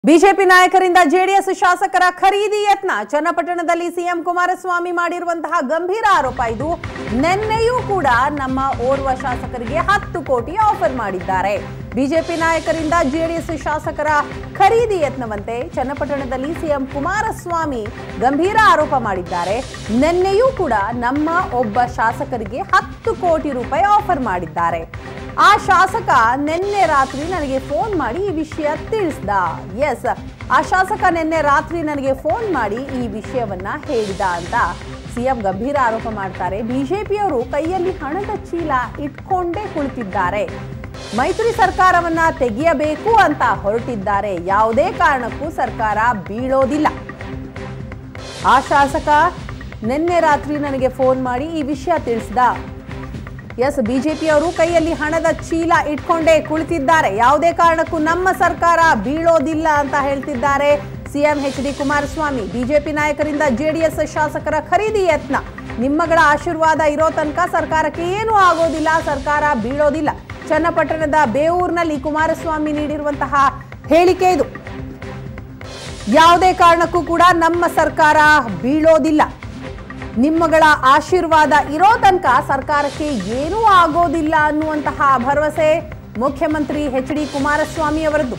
BJP ನಾಯಕರಿಂದ JDS ಶಾಸಕರ ಖರೀದಿ ಯತ್ನ ಚನ್ನಪಟ್ಟಣದಲ್ಲಿ ಸಿಎಂ ಕುಮಾರಸ್ವಾಮಿ ಮಾಡಿರುವಂತಹ ಗಂಭೀರ ಆರೋಪ ಇದು ನಿನ್ನೆಯೂ ಕೂಡ ನಮ್ಮ ಓರ್ವ ಶಾಸಕರಿಗೆ ಹತ್ತು ಕೋಟಿ ಆಫರ್ ಮಾಡಿದ್ದಾರೆ ಬಿಜೆಪಿ ನಾಯಕರಿಂದ ಜೆಡಿಎಸ್ ಶಾಸಕರ ಖರೀದಿ ಯತ್ನವಂತೆ ಚನ್ನಪಟ್ಟಣದಲ್ಲಿ ಸಿಎಂ ಕುಮಾರಸ್ವಾಮಿ ಗಂಭೀರ ಆರೋಪ ಮಾಡಿದ್ದಾರೆ ನಿನ್ನೆಯೂ ಕೂಡ ನಮ್ಮ ಒಬ್ಬ ಶಾಸಕರಿಗೆ ಹತ್ತು ಕೋಟಿ ರೂಪಾಯಿ ಆಫರ್ ಮಾಡಿದ್ದಾರೆ ಆ ಶಾಸಕ ನಿನ್ನೆ ರಾತ್ರಿ ನನಗೆ ಫೋನ್ ಮಾಡಿ ಈ ವಿಷಯ ತಿಳಿಸ್ದ ಎಸ್ ಆ ಶಾಸಕ ನಿನ್ನೆ ರಾತ್ರಿ ನನಗೆ ಫೋನ್ ಮಾಡಿ ಈ ವಿಷಯವನ್ನ ಹೇಳಿದ ಅಂತ ಸಿಎಂ ಗಂಭೀರ ಆರೋಪ ಮಾಡ್ತಾರೆ ಬಿಜೆಪಿಯವರು ಕೈಯಲ್ಲಿ ಹಣದ ಚೀಲ ಇಟ್ಕೊಂಡೇ ಕುಳಿತಿದ್ದಾರೆ ಮೈತ್ರಿ ಸರ್ಕಾರವನ್ನ ತೆಗೆಯಬೇಕು ಅಂತ ಹೊರಟಿದ್ದಾರೆ ಯಾವುದೇ ಕಾರಣಕ್ಕೂ ಸರ್ಕಾರ ಬೀಳೋದಿಲ್ಲ ಆ ಶಾಸಕ ನಿನ್ನೆ ರಾತ್ರಿ ನನಗೆ ಫೋನ್ ಮಾಡಿ ಈ ವಿಷಯ ತಿಳಿಸ್ದ ಎಸ್ ಬಿಜೆಪಿಯವರು ಕೈಯಲ್ಲಿ ಹಣದ ಚೀಲ ಇಟ್ಕೊಂಡೇ ಕುಳಿತಿದ್ದಾರೆ ಯಾವುದೇ ಕಾರಣಕ್ಕೂ ನಮ್ಮ ಸರ್ಕಾರ ಬೀಳೋದಿಲ್ಲ ಅಂತ ಹೇಳ್ತಿದ್ದಾರೆ CM H D Kumaraswamy BJP ನಾಯಕರಿಂದ ಜೆಡಿಎಸ್ ಶಾಸಕರ ಖರೀದಿ ಯತ್ನ ನಿಮ್ಮಗಳ ಆಶೀರ್ವಾದ ಇರೋ ತನಕ ಸರ್ಕಾರಕ್ಕೆ ಏನೂ ಆಗೋದಿಲ್ಲ ಸರ್ಕಾರ ಬೀಳೋದಿಲ್ಲ ಚನ್ನಪಟ್ಟಣದ ಬೇವೂರಿನಲ್ಲಿ ಕುಮಾರಸ್ವಾಮಿ ನೀಡಿರುವಂತಹ ಹೇಳಿಕೆ ಇದು ಯಾವುದೇ ಕಾರಣಕ್ಕೂ ಕೂಡ ನಮ್ಮ ಸರ್ಕಾರ ಬೀಳೋದಿಲ್ಲ ನಿಮ್ಮಗಳ ಆಶೀರ್ವಾದ ಇರೋ ತನಕ ಸರ್ಕಾರಕ್ಕೆ ಏನೂ ಆಗೋದಿಲ್ಲ ಅನ್ನುವಂತಹ ಭರವಸೆ ಮುಖ್ಯಮಂತ್ರಿ ಎಚ್ ಡಿ ಕುಮಾರಸ್ವಾಮಿ ಅವರದ್ದು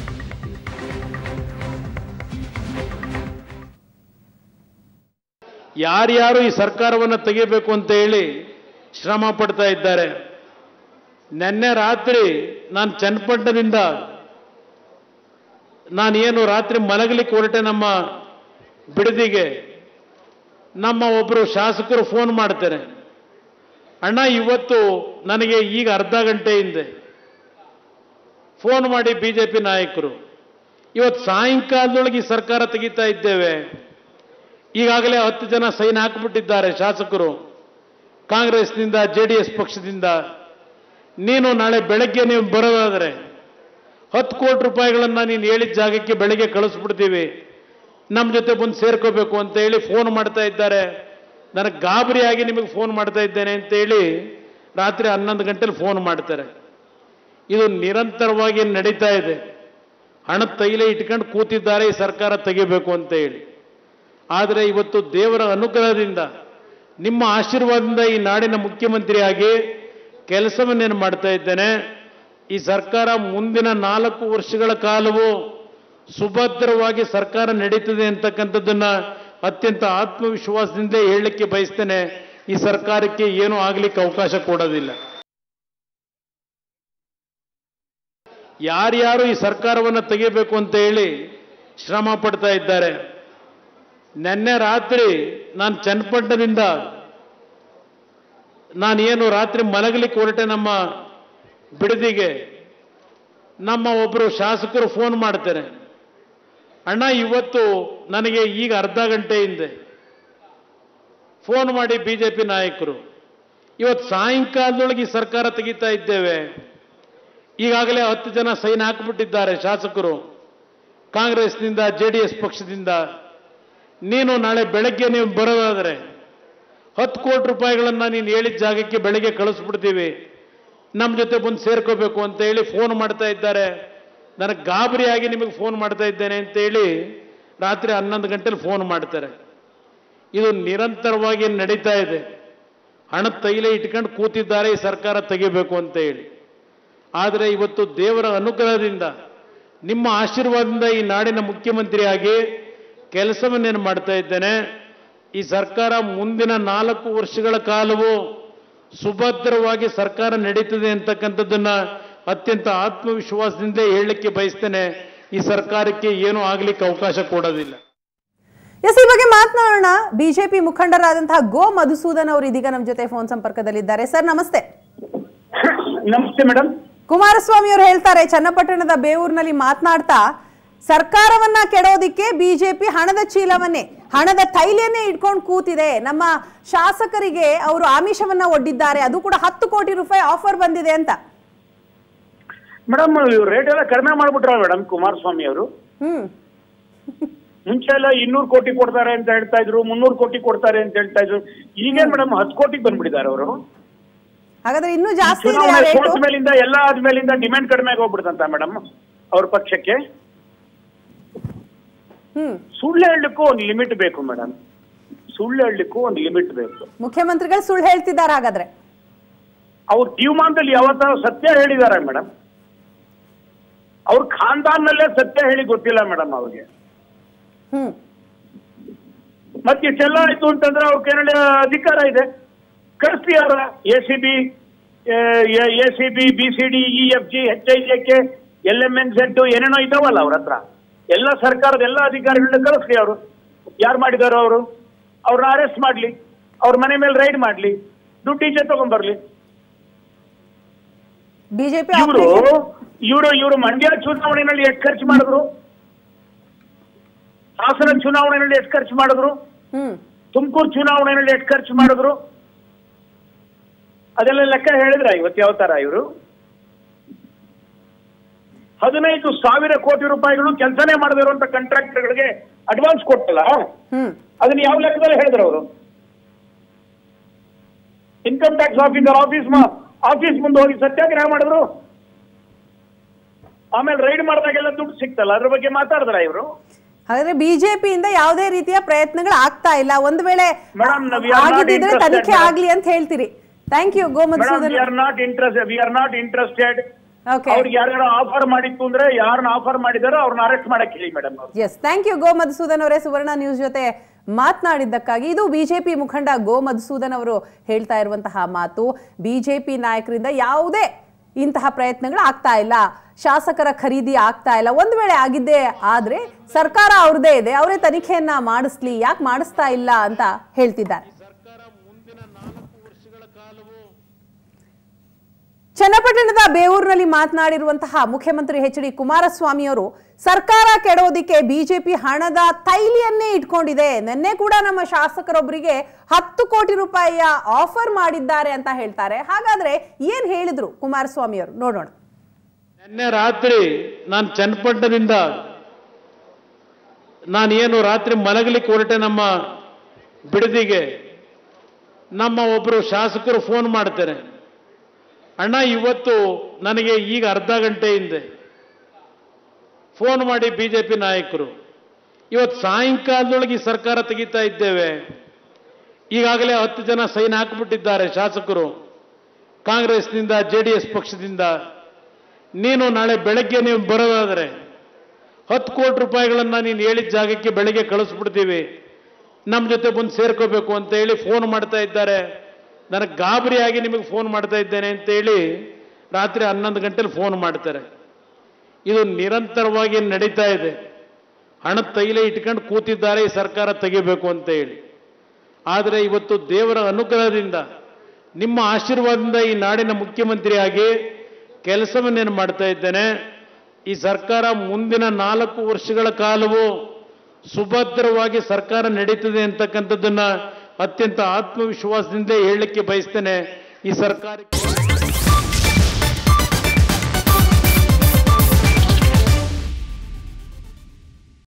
ಯಾರ್ಯಾರು ಈ ಸರ್ಕಾರವನ್ನು ತೆಗಿಬೇಕು ಅಂತ ಹೇಳಿ ಶ್ರಮ ಪಡ್ತಾ ಇದ್ದಾರೆ ನಿನ್ನೆ ರಾತ್ರಿ ನಾನು ಚನ್ನಪಟ್ಟಣದಿಂದ ನಾನೇನು ರಾತ್ರಿ ಮಲಗಲಿಕ್ಕೆ ಹೊರಟೆ ನಮ್ಮ ಬಿಡದಿಗೆ ನಮ್ಮ ಒಬ್ಬರು ಶಾಸಕರು ಫೋನ್ ಮಾಡ್ತಾರೆ ಅಣ್ಣ ಇವತ್ತು ನನಗೆ ಈಗ ಅರ್ಧ ಗಂಟೆ ಹಿಂದೆ ಫೋನ್ ಮಾಡಿ ಬಿಜೆಪಿ ನಾಯಕರು ಇವತ್ತು ಸಾಯಂಕಾಲದೊಳಗೆ ಈ ಸರ್ಕಾರ ತೆಗಿತಾ ಇದ್ದೇವೆ ಈಗಾಗಲೇ ಹತ್ತು ಜನ ಸೈನ್ ಹಾಕಿಬಿಟ್ಟಿದ್ದಾರೆ ಶಾಸಕರು ಕಾಂಗ್ರೆಸ್ನಿಂದ ಜೆ ಡಿ ಎಸ್ ಪಕ್ಷದಿಂದ ನೀನು ನಾಳೆ ಬೆಳಗ್ಗೆ ನೀವು ಬರೋದಾದರೆ ಹತ್ತು ಕೋಟಿ ರೂಪಾಯಿಗಳನ್ನು ನೀನು ಹೇಳಿದ ಜಾಗಕ್ಕೆ ಬೆಳಗ್ಗೆ ಕಳಿಸ್ಬಿಡ್ತೀವಿ ನಮ್ಮ ಜೊತೆ ಬಂದು ಸೇರ್ಕೋಬೇಕು ಅಂತ ಹೇಳಿ ಫೋನ್ ಮಾಡ್ತಾ ಇದ್ದಾರೆ ನನಗೆ ಗಾಬರಿಯಾಗಿ ನಿಮಗೆ ಫೋನ್ ಮಾಡ್ತಾ ಇದ್ದೇನೆ ಅಂತ ಹೇಳಿ ರಾತ್ರಿ ಹನ್ನೊಂದು ಗಂಟೆಲಿ ಫೋನ್ ಮಾಡ್ತಾರೆ ಇದು ನಿರಂತರವಾಗಿ ನಡೀತಾ ಇದೆ ಹಣದ ತೈಲ ಇಟ್ಕೊಂಡು ಕೂತಿದ್ದಾರೆ ಈ ಸರ್ಕಾರ ತೆಗಿಬೇಕು ಅಂತ ಹೇಳಿ ಆದರೆ ಇವತ್ತು ದೇವರ ಅನುಗ್ರಹದಿಂದ ನಿಮ್ಮ ಆಶೀರ್ವಾದದಿಂದ ಈ ನಾಡಿನ ಮುಖ್ಯಮಂತ್ರಿಯಾಗಿ ಕೆಲಸವನ್ನೇನು ಮಾಡ್ತಾ ಇದ್ದೇನೆ ಈ ಸರ್ಕಾರ ಮುಂದಿನ ನಾಲ್ಕು ವರ್ಷಗಳ ಕಾಲವು ಸುಭದ್ರವಾಗಿ ಸರ್ಕಾರ ನಡೀತದೆ ಅಂತಕ್ಕಂಥದ್ದನ್ನ ಅತ್ಯಂತ ಆತ್ಮವಿಶ್ವಾಸದಿಂದ ಹೇಳಲಿಕ್ಕೆ ಬಯಸ್ತೇನೆ ಈ ಸರ್ಕಾರಕ್ಕೆ ಏನೂ ಆಗ್ಲಿಕ್ಕೆ ಅವಕಾಶ ಕೊಡೋದಿಲ್ಲ ಯಾರ್ಯಾರು ಈ ಸರ್ಕಾರವನ್ನು ತೆಗಿಬೇಕು ಅಂತ ಹೇಳಿ ಶ್ರಮ ಪಡ್ತಾ ಇದ್ದಾರೆ ನಿನ್ನೆ ರಾತ್ರಿ ನಾನು ಚನ್ನಪಟ್ಟಣದಿಂದ ನಾನೇನು ರಾತ್ರಿ ಮಲಗಲಿಕ್ಕೆ ಹೊರಟೆ ನಮ್ಮ ಬಿಡದಿಗೆ ನಮ್ಮ ಒಬ್ಬರು ಶಾಸಕರು ಫೋನ್ ಮಾಡ್ತಾರೆ ಅಣ್ಣ ಇವತ್ತು ನನಗೆ ಈಗ ಅರ್ಧ ಗಂಟೆ ಹಿಂದೆ ಫೋನ್ ಮಾಡಿ ಬಿಜೆಪಿ ನಾಯಕರು ಇವತ್ತು ಸಾಯಂಕಾಲದೊಳಗೆ ಈ ಸರ್ಕಾರ ತೆಗಿತಾ ಇದ್ದೇವೆ ಈಗಾಗಲೇ ಹತ್ತು ಜನ ಸೈನ್ ಹಾಕಿಬಿಟ್ಟಿದ್ದಾರೆ ಶಾಸಕರು ಕಾಂಗ್ರೆಸ್ನಿಂದ ಜೆ ಡಿ ಎಸ್ ಪಕ್ಷದಿಂದ ನೀನು ನಾಳೆ ಬೆಳಗ್ಗೆ ನೀವು ಬರೋದಾದರೆ ಹತ್ತು ಕೋಟಿ ರೂಪಾಯಿಗಳನ್ನು ನೀನು ಹೇಳಿದ ಜಾಗಕ್ಕೆ ಬೆಳಗ್ಗೆ ಕಳಿಸ್ಬಿಡ್ತೀವಿ ನಮ್ಮ ಜೊತೆ ಬಂದು ಸೇರ್ಕೋಬೇಕು ಅಂತ ಹೇಳಿ ಫೋನ್ ಮಾಡ್ತಾ ಇದ್ದಾರೆ ನನಗೆ ಗಾಬರಿಯಾಗಿ ನಿಮಗೆ ಫೋನ್ ಮಾಡ್ತಾ ಇದ್ದೇನೆ ಅಂತ ಹೇಳಿ ರಾತ್ರಿ ಹನ್ನೊಂದು ಗಂಟೆಲಿ ಫೋನ್ ಮಾಡ್ತಾರೆ ಇದು ನಿರಂತರವಾಗಿ ನಡೀತಾ ಇದೆ ಹಣದ ತೈಲ ಇಟ್ಕೊಂಡು ಕೂತಿದ್ದಾರೆ ಈ ಸರ್ಕಾರ ತೆಗಿಬೇಕು ಅಂತ ಹೇಳಿ ಆದರೆ ಇವತ್ತು ದೇವರ ಅನುಗ್ರಹದಿಂದ ನಿಮ್ಮ ಆಶೀರ್ವಾದದಿಂದ ಈ ನಾಡಿನ ಮುಖ್ಯಮಂತ್ರಿಯಾಗಿ ಕೆಲಸವನ್ನೇನು ಮಾಡ್ತಾ ಇದ್ದೇನೆ ಈ ಸರ್ಕಾರ ಮುಂದಿನ ನಾಲ್ಕು ವರ್ಷಗಳ ಕಾಲವು ಸುಭದ್ರವಾಗಿ ಸರ್ಕಾರ ನಡೀತದೆ ಅಂತಕ್ಕಂಥದ್ದನ್ನ ಅತ್ಯಂತ ಆತ್ಮವಿಶ್ವಾಸದಿಂದ ಹೇಳಲಿಕ್ಕೆ ಬಯಸ್ತೇನೆ ಈ ಸರ್ಕಾರಕ್ಕೆ ಏನೂ ಆಗ್ಲಿಕ್ಕೆ ಅವಕಾಶ ಕೊಡೋದಿಲ್ಲ ಎಸ್ ಈ ಬಗ್ಗೆ ಮಾತನಾಡೋಣ ಬಿಜೆಪಿ ಮುಖಂಡರಾದಂತಹ ಗೋ ಮಧುಸೂದನ್ ಅವರು ಇದೀಗ ನಮ್ಮ ಜೊತೆ ಫೋನ್ ಸಂಪರ್ಕದಲ್ಲಿದ್ದಾರೆ ಸರ್ ನಮಸ್ತೆ ನಮಸ್ತೆ ಮೇಡಮ್ ಕುಮಾರಸ್ವಾಮಿ ಅವರು ಹೇಳ್ತಾರೆ ಚನ್ನಪಟ್ಟಣದ ಬೇವೂರಿನಲ್ಲಿ ಮಾತನಾಡ್ತಾ ಸರ್ಕಾರವನ್ನ ಕೆಡೋದಿಕ್ಕೆ ಬಿಜೆಪಿ ಹಣದ ಚೀಲವನ್ನೇ ಹಣದ ತೈಲನ್ನೇ ಇಟ್ಕೊಂಡು ಕೂತಿದೆ ನಮ್ಮ ಶಾಸಕರಿಗೆ ಅವರು ಆಮಿಷವನ್ನ ಒಡ್ಡಿದ್ದಾರೆ ಅದು ಕೂಡ ಹತ್ತು ಕೋಟಿ ರೂಪಾಯಿ ಆಫರ್ ಬಂದಿದೆ ಅಂತ ಮೇಡಮ್ ಇವ್ರು ರೇಟ್ ಎಲ್ಲ ಕಡಿಮೆ ಮಾಡ್ಬಿಟ್ರ ಮೇಡಮ್ ಕುಮಾರಸ್ವಾಮಿ ಅವರು ಹ್ಮ್ ಮುಂಚೆ ಎಲ್ಲ ಇನ್ನೂರು ಕೋಟಿ ಕೊಡ್ತಾರೆ ಅಂತ ಹೇಳ್ತಾ ಇದ್ರು ಮುನ್ನೂರು ಕೋಟಿ ಕೊಡ್ತಾರೆ ಅಂತ ಹೇಳ್ತಾ ಇದ್ರು ಈಗೇನ್ ಮೇಡಮ್ ಹತ್ತು ಕೋಟಿಗೆ ಬಂದ್ಬಿಟ್ಟಿದ್ದಾರೆ ಅವರು ಹಾಗಾದ್ರೆ ಇನ್ನೂ ಜಾಸ್ತಿ ಇದೆ ಚುನಾವಣೆ ರೇಟು ಸೋತ ಮೇಲಿಂದ ಎಲ್ಲ ಆದ್ಮೇಲಿಂದ ಡಿಮ್ಯಾಂಡ್ ಕಡಿಮೆ ಹೋಗ್ಬಿಡುತ್ತಂತ ಮೇಡಮ್ ಅವ್ರ ಪಕ್ಷಕ್ಕೆ ಹ್ಮ್ ಸುಳ್ಳು ಹೇಳಲಿಕ್ಕೂ ಒಂದು ಲಿಮಿಟ್ ಬೇಕು ಮೇಡಮ್ ಸುಳ್ಳು ಹೇಳಲಿಕ್ಕೂ ಒಂದು ಲಿಮಿಟ್ ಬೇಕು ಮುಖ್ಯಮಂತ್ರಿಗಳು ಸುಳ್ಳು ಹೇಳ್ತಿದ್ದಾರೆ ಹಾಗಾದ್ರೆ ಅವ್ರ ಜೀವಮಾನದಲ್ಲಿ ಯಾವತ್ತ ಸತ್ಯ ಹೇಳಿದ್ದಾರೆ ಮೇಡಮ್ ಅವ್ರ ಖಾನ್ದಾನ್ನಲ್ಲೇ ಸತ್ಯ ಹೇಳಿ ಗೊತ್ತಿಲ್ಲ ಮೇಡಮ್ ಅವ್ರಿಗೆ ಹ್ಮ್ ಮತ್ತೆ ಇಷ್ಟೆಲ್ಲ ಆಯ್ತು ಅಂತಂದ್ರೆ ಅವ್ರ ಕೆನಡ ಅಧಿಕಾರ ಇದೆ ಕಳಿಸ್ತಿ ಅವರ A C B A C B B C D E F G H I J K L M N set ಏನೇನೋ ಇದಾವಲ್ಲ ಅವ್ರ ಹತ್ರ ಎಲ್ಲ ಸರ್ಕಾರದ ಎಲ್ಲ ಅಧಿಕಾರಿಗಳನ್ನ ಕಳಿಸ್ಲಿ ಅವರು ಯಾರು ಮಾಡಿದಾರೋ ಅವರು ಅವ್ರನ್ನ ಅರೆಸ್ಟ್ ಮಾಡ್ಲಿ ಅವ್ರ ಮನೆ ಮೇಲೆ ರೈಡ್ ಮಾಡ್ಲಿ ದುಡ್ಡು ಈಚೆ ತಗೊಂಡ್ಬರ್ಲಿ ಬಿಜೆಪಿ ಇವರು ಇವರು ಇವರು ಮಂಡ್ಯ ಚುನಾವಣೆಯಲ್ಲಿ ಎಷ್ಟು ಖರ್ಚು ಮಾಡಿದ್ರು ಹಾಸನ ಚುನಾವಣೆಯಲ್ಲಿ ಎಷ್ಟು ಖರ್ಚು ಮಾಡಿದ್ರು ಹ್ಮ್ ತುಮಕೂರು ಚುನಾವಣೆಯಲ್ಲಿ ಎಷ್ಟು ಖರ್ಚು ಮಾಡಿದ್ರು ಅದೆಲ್ಲ ಲೆಕ್ಕ ಹೇಳಿದ್ರ ಇವತ್ತು ಯಾವ ತರ ಇವರು ಹದಿನೈದು ಸಾವಿರ ಕೋಟಿ ರೂಪಾಯಿಗಳು ಕೆಲಸನೇ ಮಾಡದಿರುವಂತ ಕಾಂಟ್ರಾಕ್ಟರ್ಗಳಿಗೆ ಅಡ್ವಾನ್ಸ್ ಕೊಟ್ಟಲ್ಲ ಹ್ಮ್ ಅದನ್ನ ಯಾವ ಲೆಕ್ಕದಲ್ಲಿ ಹೇಳಿದ್ರು ಅವರು income tax officer office office ಮುಂದೆ ಹೋಗಿ ಸತ್ಯಾಗ್ರಹ ಮಾಡಿದ್ರು ಆಮೇಲೆ ರೈಡ್ ಮಾಡಿದಾಗೆಲ್ಲ ದುಡ್ಡು ಸಿಕ್ತಲ್ಲ ಅದ್ರ ಬಗ್ಗೆ ಮಾತಾಡಿದ್ರ ಇವರು ಹಾಗಾದ್ರೆ ಬಿಜೆಪಿಯಿಂದ ಯಾವುದೇ ರೀತಿಯ ಪ್ರಯತ್ನಗಳು ಆಗ್ತಾ ಇಲ್ಲ ಒಂದ್ ವೇಳೆ Madam, we are not ಆಗಿದ್ದಿದ್ರೆ interested, ತನಿಖೆ madam. ಆಗ್ಲಿ ಅಂತ ಹೇಳ್ತೀರಿ thank you madam ಗೋಮಧುಸೂದನ್ we are not interest we are not interested okay ಅವ್ರಿಗೆ ಯಾರ್ಯಾರು ಆಫರ್ ಮಾಡಿತ್ತು ಅಂದ್ರೆ ಯಾರನ್ನ ಆಫರ್ ಮಾಡಿದಾರೋ ಅವ್ರನ್ನ ಅರೆಸ್ಟ್ ಮಾಡಕ್ ಹೇಳಿ madam yes thank you go Madhusudan ಅವರೇ ಸುವರ್ಣ ನ್ಯೂಸ್ ಜೊತೆ ಮಾತನಾಡಿದ್ದಕ್ಕಾಗಿ ಇದು ಬಿಜೆಪಿ ಮುಖಂಡ ಗೋ ಮಧುಸೂದನ್ ಅವರು ಹೇಳ್ತಾ ಇರುವಂತಹ ಮಾತು ಬಿಜೆಪಿ ನಾಯಕರಿಂದ ಯಾವುದೇ ಇಂತಹ ಪ್ರಯತ್ನಗಳು ಆಗ್ತಾ ಇಲ್ಲ ಶಾಸಕರ ಖರೀದಿ ಆಗ್ತಾ ಇಲ್ಲ ಒಂದು ವೇಳೆ ಆಗಿದ್ದೇ ಆದ್ರೆ ಸರ್ಕಾರ ಅವ್ರದೇ ಇದೆ ಅವರೇ ತನಿಖೆಯನ್ನ ಮಾಡಿಸ್ಲಿ ಯಾಕೆ ಮಾಡಿಸ್ತಾ ಇಲ್ಲ ಅಂತ ಹೇಳ್ತಿದ್ದಾರೆ ಸರ್ಕಾರ ಮುಂದಿನ ನಾಲ್ಕು ವರ್ಷಗಳ ಕಾಲವು ಚನ್ನಪಟ್ಟಣದ ಬೇವೂರಿನಲ್ಲಿ ಮಾತನಾಡಿರುವಂತಹ ಮುಖ್ಯಮಂತ್ರಿ ಎಚ್ ಡಿ ಕುಮಾರಸ್ವಾಮಿ ಅವರು ಸರ್ಕಾರ ಕೆಡೋದಿಕ್ಕೆ ಬಿಜೆಪಿ ಹಣದ ತೈಲಿಯನ್ನೇ ಇಟ್ಕೊಂಡಿದೆ ನಿನ್ನೆ ಕೂಡ ನಮ್ಮ ಶಾಸಕರೊಬ್ಬರಿಗೆ ಹತ್ತು ಕೋಟಿ ರೂಪಾಯಿಯ ಆಫರ್ ಮಾಡಿದ್ದಾರೆ ಅಂತ ಹೇಳ್ತಾರೆ ಹಾಗಾದ್ರೆ ಏನ್ ಹೇಳಿದ್ರು ಕುಮಾರಸ್ವಾಮಿ ಅವರು ನೋಡೋಣ ನಿನ್ನೆ ರಾತ್ರಿ ನಾನು ಚನ್ನಪಟ್ಟಣದಿಂದ ನಾನೇನು ರಾತ್ರಿ ಮಲಗಲಿಕ್ಕೆ ಹೊರಟೆ ನಮ್ಮ ಬಿಡದಿಗೆ ನಮ್ಮ ಒಬ್ಬರು ಶಾಸಕರು ಫೋನ್ ಮಾಡ್ತಾರೆ ಅಣ್ಣ ಇವತ್ತು ನನಗೆ ಈಗ ಅರ್ಧ ಗಂಟೆ ಹಿಂದೆ ಫೋನ್ ಮಾಡಿ ಬಿಜೆಪಿ ನಾಯಕರು ಇವತ್ತು ಸಾಯಂಕಾಲದೊಳಗೆ ಈ ಸರ್ಕಾರ ತೆಗಿತಾ ಇದ್ದೇವೆ ಈಗಾಗಲೇ ಹತ್ತು ಜನ ಸೈನ್ ಹಾಕಿಬಿಟ್ಟಿದ್ದಾರೆ ಶಾಸಕರು ಕಾಂಗ್ರೆಸ್ನಿಂದ ಜೆ ಡಿ ಎಸ್ ಪಕ್ಷದಿಂದ ನೀನು ನಾಳೆ ಬೆಳಗ್ಗೆ ನೀವು ಬರೋದಾದ್ರೆ ಹತ್ತು ಕೋಟಿ ರೂಪಾಯಿಗಳನ್ನ ನೀನು ಹೇಳಿದ ಜಾಗಕ್ಕೆ ಬೆಳಗ್ಗೆ ಕಳಿಸ್ಬಿಡ್ತೀವಿ ನಮ್ಮ ಜೊತೆ ಬಂದು ಸೇರ್ಕೋಬೇಕು ಅಂತ ಹೇಳಿ ಫೋನ್ ಮಾಡ್ತಾ ಇದ್ದಾರೆ ನನಗೆ ಗಾಬರಿಯಾಗಿ ನಿಮಗೆ ಫೋನ್ ಮಾಡ್ತಾ ಇದ್ದೇನೆ ಅಂತ ಹೇಳಿ ರಾತ್ರಿ ಹನ್ನೊಂದು ಗಂಟೆಲಿ ಫೋನ್ ಮಾಡ್ತಾರೆ ಇದು ನಿರಂತರವಾಗಿ ನಡೀತಾ ಇದೆ ಹಣದ ತೈಲ ಇಟ್ಕೊಂಡು ಕೂತಿದ್ದಾರೆ ಈ ಸರ್ಕಾರ ತೆಗಿಬೇಕು ಅಂತ ಹೇಳಿ ಆದರೆ ಇವತ್ತು ದೇವರ ಅನುಗ್ರಹದಿಂದ ನಿಮ್ಮ ಆಶೀರ್ವಾದದಿಂದ ಈ ನಾಡಿನ ಮುಖ್ಯಮಂತ್ರಿಯಾಗಿ ಕೆಲಸವನ್ನೇನು ಮಾಡ್ತಾ ಇದ್ದೇನೆ ಈ ಸರ್ಕಾರ ಮುಂದಿನ ನಾಲ್ಕು ವರ್ಷಗಳ ಕಾಲವು ಸುಭದ್ರವಾಗಿ ಸರ್ಕಾರ ನಡೀತದೆ ಅಂತಕ್ಕಂಥದ್ದನ್ನ ಅತ್ಯಂತ ಆತ್ಮವಿಶ್ವಾಸದಿಂದ ಹೇಳಲಿಕ್ಕೆ ಬಯಸ್ತೇನೆ ಈ ಸರ್ಕಾರಕ್ಕೆ